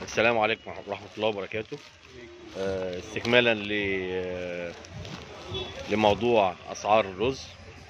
السلام عليكم ورحمة الله وبركاته آه، استكمالا ل آه، لموضوع أسعار الرز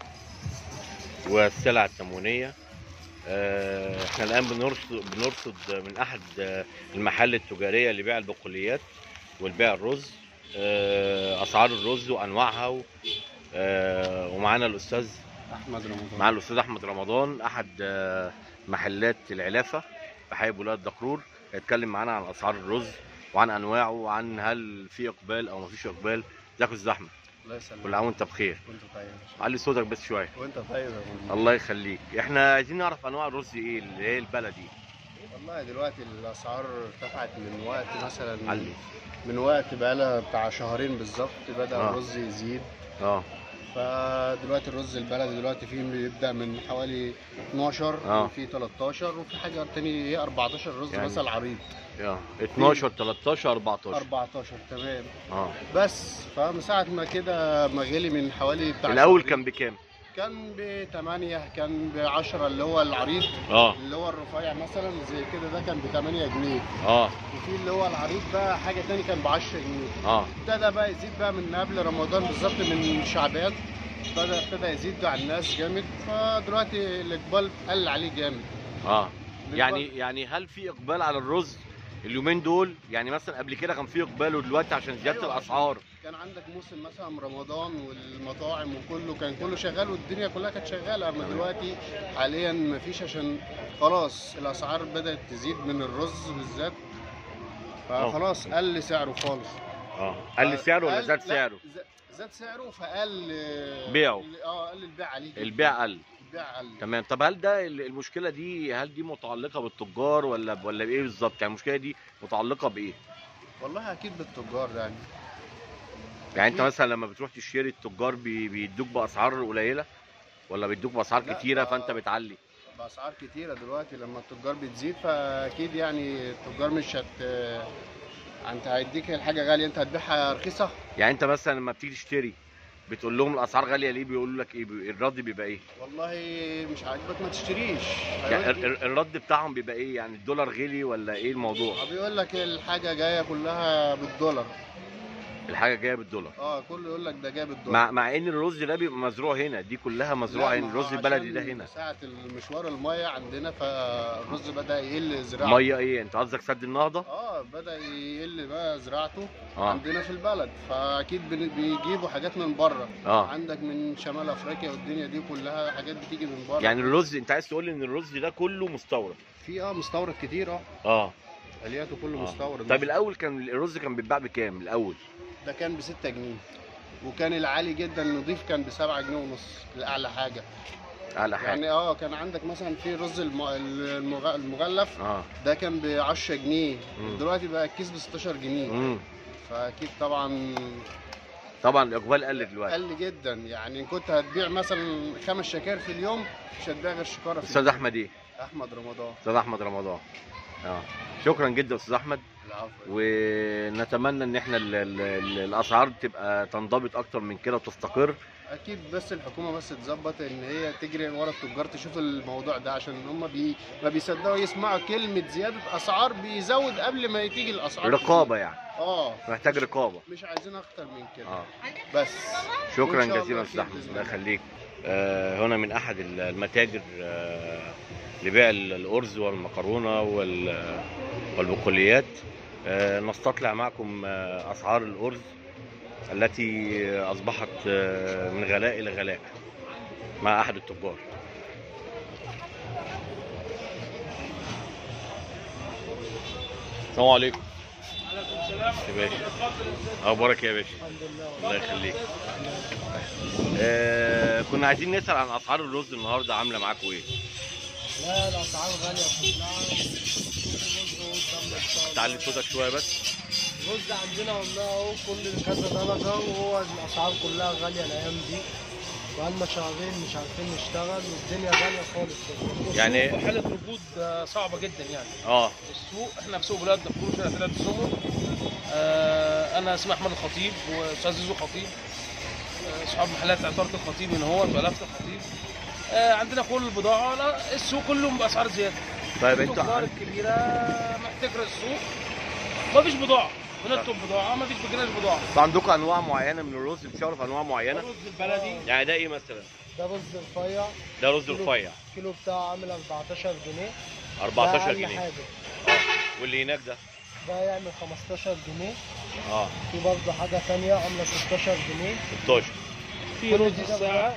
والسلع التموينية آه، احنا الآن بنرصد بنرصد من أحد آه، المحال التجارية لبيع البقوليات والبيع الرز آه، أسعار الرز وأنواعها و- آه، ومعانا الأستاذ احمد رمضان مع الاستاذ احمد رمضان احد آه، محلات العلافه في حي ولاد دكرور هيتكلم معانا عن اسعار الرز وعن انواعه وعن هل في اقبال او مفيش اقبال ازيك يا استاذ احمد الله يسلمك كل عام وانت بخير وانت طيب علي صوتك بس شويه وانت طيب يا مهندس. الله يخليك احنا عايزين نعرف انواع الرز ايه اللي هي البلدي والله دلوقتي الاسعار ارتفعت من وقت مثلا علي من وقت بقالها بتاع شهرين بالظبط بدا آه. الرز يزيد اه فدلوقتي الرز البلدي دلوقتي فيه بيبدا من حوالي 12 آه. وفي 13 وفي حاجه تاني هي 14 رز يعني- مثلا عريض اه 12 13 14 14 تمام اه بس فمن ساعه ما كده ما غلي من حوالي بتاع الاول شهرين. كان بكام كان ب 8 كان ب 10 اللي هو العريض اه اللي هو الرفيع مثلا زي كده ده كان ب 8 جنيه اه وفي اللي هو العريض بقى حاجه تاني كان ب 10 جنيه اه ابتدى بقى يزيد بقى من قبل رمضان بالظبط من شعبات ابتدى ابتدى يزيد على الناس جامد فدلوقتي الاقبال قل عليه جامد اه يعني يعني هل في اقبال على الرز اليومين دول يعني مثلا قبل كده كان في اقبال ودلوقتي عشان زياده أيوة. الاسعار كان عندك موسم مثلا رمضان والمطاعم وكله كان كله شغال والدنيا كلها كانت شغاله اما دلوقتي حاليا مفيش عشان خلاص الاسعار بدات تزيد من الرز بالذات فخلاص قل سعره خالص اه قل سعره ولا قل- زاد لا، سعره ز- زاد سعره فقل بيعه. اه قل البيع عليه جدا. البيع قل البيع قل تمام طب هل ده ال- المشكله دي هل دي متعلقه بالتجار ولا ولا بايه بالظبط يعني المشكله دي متعلقه بايه والله اكيد بالتجار يعني يعني انت أكيد. مثلا لما بتروح تشتري التجار بي- بيدوك باسعار قليله ولا بيدوك باسعار لا، كتيره ده- فانت بتعلي باسعار كتيره دلوقتي لما التجار بتزيد فاكيد يعني التجار مش هت انت هيديك الحاجه غاليه انت هتبيعها رخيصه يعني انت مثلا لما بتيجي تشتري بتقول لهم الاسعار غاليه ليه بيقولوا لك ايه بي- الرد بيبقى ايه والله مش عاجبك ما تشتريش يعني ال- ال- الرد بتاعهم بيبقى ايه يعني الدولار غلي ولا ايه الموضوع بيقول لك الحاجه جايه كلها بالدولار الحاجه جايه بالدولار اه كله يقول لك ده جايه بالدولار مع مع ان الرز ده بيبقى مزروع هنا دي كلها مزروعه لا، هنا ما الرز هو البلدي ده عشان هنا ساعة المشوار المية عندنا فالرز بدأ يقل زراعته ميه ايه انت قصدك سد النهضه اه بدأ يقل بقى زراعته اه عندنا في البلد فأكيد بن- بيجيبوا حاجات من بره اه عندك من شمال أفريقيا والدنيا دي كلها حاجات بتيجي من بره يعني الرز انت عايز تقول لي ان الرز ده كله مستورد في اه مستورد كتير اه اه الياته كله آه. مستورد طب الاول كان الرز كان بيتباع بكام الاول ده كان ب 6 جنيه وكان العالي جدا النظيف كان ب 7 جنيه ونص الاعلى حاجه اعلى حاجه يعني اه كان عندك مثلا في رز الم- المغ- المغلف اه ده كان ب 10 جنيه مم. دلوقتي بقى الكيس ب 16 جنيه امم فاكيد طبعا طبعا الاقبال قل دلوقتي قل جدا يعني كنت هتبيع مثلا خمس شكاير في اليوم مش هتبيع غير شكاره في استاذ اليوم. احمد ايه احمد رمضان استاذ احمد رمضان اه شكرا جدا استاذ احمد العفو ونتمنى ان احنا ال ال ال الاسعار تبقى تنضبط اكتر من كده وتستقر اكيد بس الحكومه بس تظبط ان هي تجري ورا التجار تشوف الموضوع ده عشان هم بي ما بيصدقوا يسمعوا كلمه زياده اسعار بيزود قبل ما تيجي الاسعار رقابه يعني اه محتاج رقابه مش عايزين اكتر من كده اه بس شكرا وإن شاء جزيلا الله استاذ خير احمد بإذن الله الله. يخليك آه هنا من احد ال- المتاجر آه لبيع ال- الارز والمكرونه وال- والبقوليات آه نستطلع معكم آه اسعار الارز التي اصبحت آه من غلاء الى غلاء مع احد التجار السلام عليكم يا باشا اخبارك يا باشا الله يخليك آه كنا عايزين نسال عن اسعار الرز النهارده عامله معاكم ايه لا الاسعار غاليه كلها تعلي صوتك شويه بس الرز عندنا والله اهو كل كذا درجه وهو الاسعار كلها غاليه الايام دي بقالنا شهرين مش عارفين نشتغل والدنيا غاليه خالص يعني- السوق حالة ركود آه، صعبة جدا يعني اه السوق احنا في سوق بلاد دكتور شارع ثلاث السمر آه انا اسمي احمد الخطيب واستاذ زيزو خطيب آه، اصحاب محلات عطارة الخطيب من هو بلفت الخطيب آه عندنا كل البضاعة لا السوق كله بأسعار زيادة طيب التجار انت الكبيرة بتكره السوق مفيش بضاعه بنطلب بضاعه مفيش بجناش بضاعه انتوا عندكم انواع معينه من الرز بتشتغلوا في انواع معينه الرز البلدي يعني ده ايه مثلا ده رز رفيع ده رز رفيع الكيلو بتاعه عامل 14 جنيه ده 14 أقل جنيه حاجه واللي هناك ده ده يعمل 15 جنيه اه في برضه حاجه ثانيه عامله 16 جنيه 16 في رز الساعه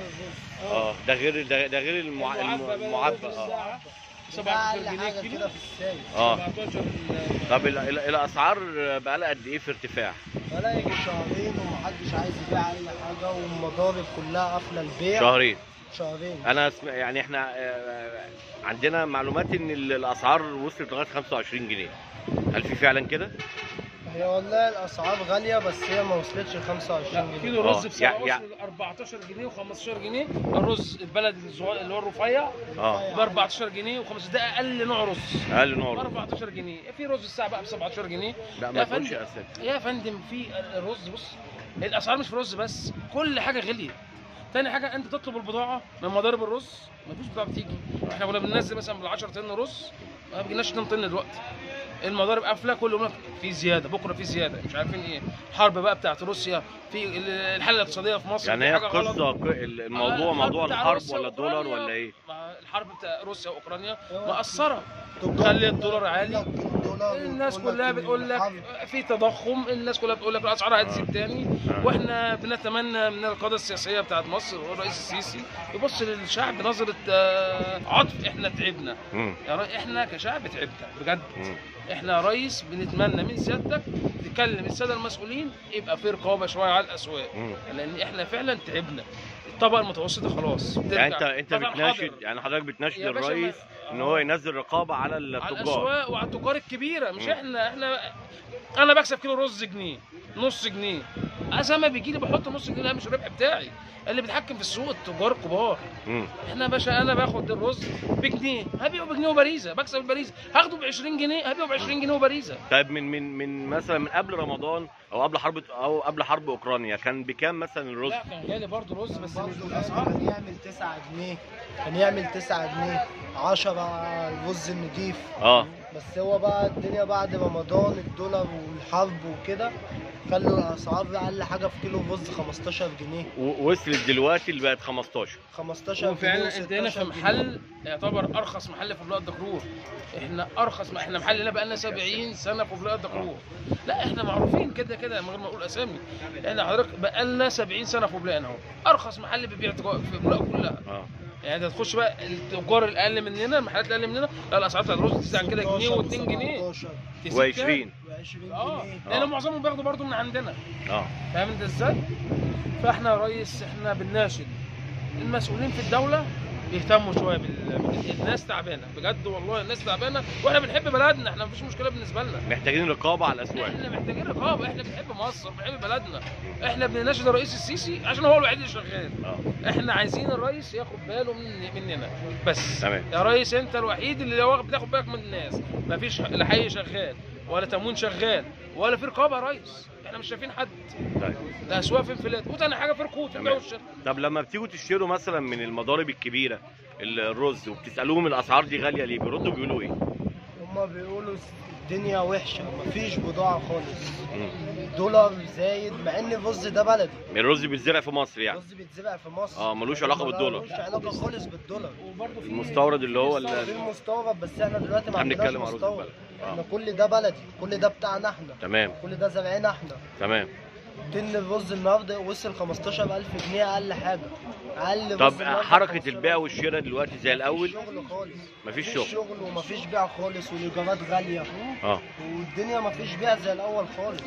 اه ده غير ده, ده غير المع... المعبى اه اه ده 17 اقل جنيه حاجه كيلو كده في السايق اه 17 ال- طب ال... ال... الاسعار بقى لها قد ايه في ارتفاع بلا يجي شهرين ومحدش عايز يبيع اي حاجه والمضارب كلها قافله البيع شهرين شهرين انا اسم... يعني احنا آه، عندنا معلومات ان ال- الاسعار وصلت لغايه 25 جنيه هل في فعلا كده هي والله الاسعار غاليه بس هي ما وصلتش ل 25 لا جنيه كيلو رز آه، بسعر يع- يع- وصل 14 جنيه و15 جنيه الرز البلدي الصغير اللي هو الرفيع اه ب 14 جنيه و5 ده اقل نوع رز اقل ب نوع رز. 14 جنيه في رز الساعه بقى ب 17 جنيه لا ما يا تقولش فندم. اساسا يا فندم في الرز بص الاسعار مش في الرز بس كل حاجه غليت تاني حاجه انت تطلب البضاعه من مضارب الرز مفيش بضاعه بتيجي احنا كنا بننزل مثلا بال 10 طن رز ما بيجيناش 2 طن دلوقتي المضارب قافله كل يوم في زياده بكره في زياده مش عارفين ايه حرب بقى بتاعت روسيا في ال- الحاله الاقتصاديه في مصر يعني في هي حاجة غلط. قصه ق- الموضوع الحرب موضوع بتاع الحرب روسيا ولا الدولار وأوكرانيا، ولا ايه مع الحرب بتاع روسيا واوكرانيا مأثره تجار خلي الدولار عالي. يقول لك الدولار الناس ويقول كلها إن بتقول لك الحرب في تضخم الناس كلها بتقول لك الاسعار هتزيد تاني آه. واحنا بنتمنى من القاده السياسيه بتاعت مصر والرئيس السيسي يبص للشعب نظره آه، عطف احنا تعبنا مم. يا ري- احنا كشعب تعبنا بجد مم. احنا يا ريس بنتمنى من سيادتك تكلم الساده المسؤولين يبقى في رقابه شويه على الاسواق مم. لان احنا فعلا تعبنا الطبقه المتوسطه خلاص يعني انت انت طبعاً بتناشد حاضر. يعني حضرتك بتناشد يا باشا ما- الرئيس ان هو ينزل رقابه على على التجار الاسواق وعلى التجار الكبيره مش مم. احنا احنا انا بكسب كيلو رز جنيه نص جنيه انا ما بيجي لي بحط نص جنيه ده مش الربح بتاعي اللي بيتحكم في السوق التجار الكبار مم. احنا يا باشا انا باخد الرز بجنيه هبيعه بجنيه وبريزه بكسب البريزه هاخده ب 20 جنيه هبيعه ب 20 جنيه وبريزه طيب من من من مثلا من قبل رمضان او قبل حرب او قبل حرب اوكرانيا كان بكام مثلا الرز لا كان غالي برضه رز بس مش برضه بالاسعار كان يعمل 9 جنيه كان يعمل 9 جنيه 10 الرز النضيف اه بس هو بقى الدنيا بعد رمضان الدولار والحرب وكده خلوا الاسعار اقل حاجه في كيلو الرز 15 جنيه و- وصلت دلوقتي اللي بقت 15 15 جنيه وفعلا انت هنا و16 في جنيه. محل يعتبر ارخص محل في بلاد الدكرور احنا ارخص ما احنا محل هنا بقالنا 70 سنه في بلاد الدكرور لا احنا معروفين كده كده من غير ما اقول اسامي احنا حضرتك بقالنا 70 سنه في بلاد اهو ارخص محل بيبيع تجار في بلاد كلها اه يعني انت تخش بقى التجار الاقل مننا المحلات الاقل مننا لا الاسعار بتاعت الرز تزيد عن كده جنيه 16 و2 جنيه و17 و20 و20 اه جنيه لان آه. معظمهم بياخدوا برضه من عندنا اه فاهم انت ازاي؟ فاحنا يا ريس احنا بنناشد المسؤولين في الدوله يهتموا شويه بال... بال- الناس تعبانه بجد والله الناس تعبانه واحنا بنحب بلدنا احنا مفيش مشكله بالنسبه لنا محتاجين رقابه على الاسواق احنا محتاجين رقابه احنا بنحب مصر بنحب بلدنا احنا بنناشد الرئيس السيسي عشان هو الوحيد اللي شغال اه احنا عايزين الرئيس ياخد باله من مننا بس تمام. يا ريس انت الوحيد اللي واخد- بتاخد بالك من الناس مفيش لا حي شغال ولا تموين شغال ولا في رقابه يا ريس احنا مش شايفين حد طيب الاسواق في انفلات وتاني حاجه في ركود في البيع تمام. والشراء طب لما بتيجوا تشتروا مثلا من المضارب الكبيره الرز وبتسالوهم الاسعار دي غاليه ليه بيردوا بيقولوا ايه هما بيقولوا الدنيا وحشه مفيش بضاعه خالص مم. الدولار زايد مع ان الرز ده بلدي الرز بيتزرع في مصر يعني الرز بيتزرع في مصر اه، ملوش علاقة بالدولار. ملوش علاقه خالص بالدولار وبرضه في المستورد اللي هو في ال- المستورد بس احنا دلوقتي ما احنا عندناش بنتكلم على الرز مستورد البلدي. اه. احنا كل ده بلدي كل ده بتاعنا احنا تمام كل ده زرعنا احنا تمام طن الرز النهارده وصل 15000 جنيه اقل حاجه اقل طب رز النهاردة حركه 15,000 البيع والشراء دلوقتي زي الاول مفيش شغل خالص مفيش مفيش شغل شغل ومفيش بيع خالص والايجارات غاليه اه والدنيا مفيش بيع زي الاول خالص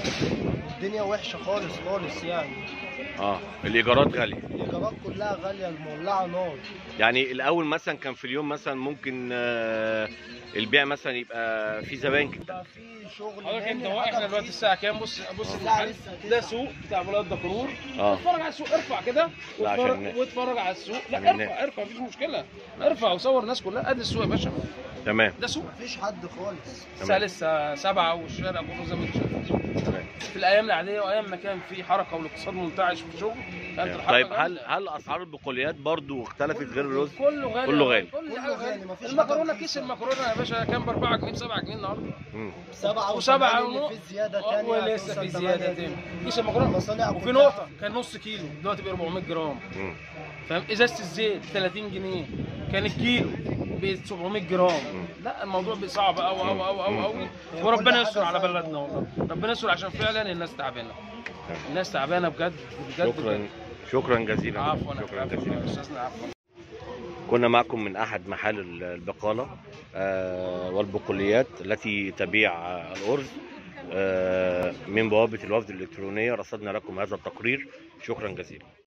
الدنيا وحشه خالص خالص يعني اه الايجارات غاليه الايجارات كلها غاليه المولعه نار يعني الاول مثلا كان في اليوم مثلا ممكن آه، البيع مثلا يبقى في زباين كتير بقى في شغل حضرتك انت هاني هو حاجة احنا دلوقتي رخيصة. الساعه كام بص بص الساعة المحل لسه تسعة. ده سوق بتاع بلاد دكرور اه اتفرج على السوق ارفع كده لا، عشان واتفرج الناس. واتفرج على السوق لا عشان ارفع ارفع مفيش مشكله ارفع وصور الناس كلها ادي السوق يا باشا تمام ده سوق مفيش حد خالص الساعه لسه سبعة والشارع كله زي ما انت شايف تمام في الايام العاديه وايام ما كان في حركه والاقتصاد منتعش في الشغل كانت الحركه طيب هل جامدة. هل اسعار البقوليات برضو اختلفت غير الرز؟ كله غالي كله غالي. كل كله حاجه غالي، غالي مفيش المكرونه حاجة كيس رخيصة. المكرونه يا باشا كان ب 4 جنيه ب 7 جنيه النهارده مم. سبعة وسبعة وثمانية ونص. في زيادة آه، تانية ولسه هتوصل في زياده تمانية تاني جنيه. كيس المكرونه المصانع وفي كلها- نقطه كان نص كيلو دلوقتي ب 400 جرام مم. فاهم ازازه الزيت 30 جنيه كان الكيلو ب 700 جرام لا الموضوع بقى صعب قوي قوي قوي قوي قوي كل وربنا حاجة يستر على زي بلدنا والله ربنا يستر عشان فعلا الناس تعبانه الناس تعبانه بجد بجد شكرا بجد. شكرا جزيلا عفوا شكرا عفوا جزيلا يا استاذنا عفوا كنا معكم من احد محال ال- البقاله آه، والبقوليات التي تبيع آه، الارز آه، من بوابه الوفد الالكترونيه رصدنا لكم هذا التقرير شكرا جزيلا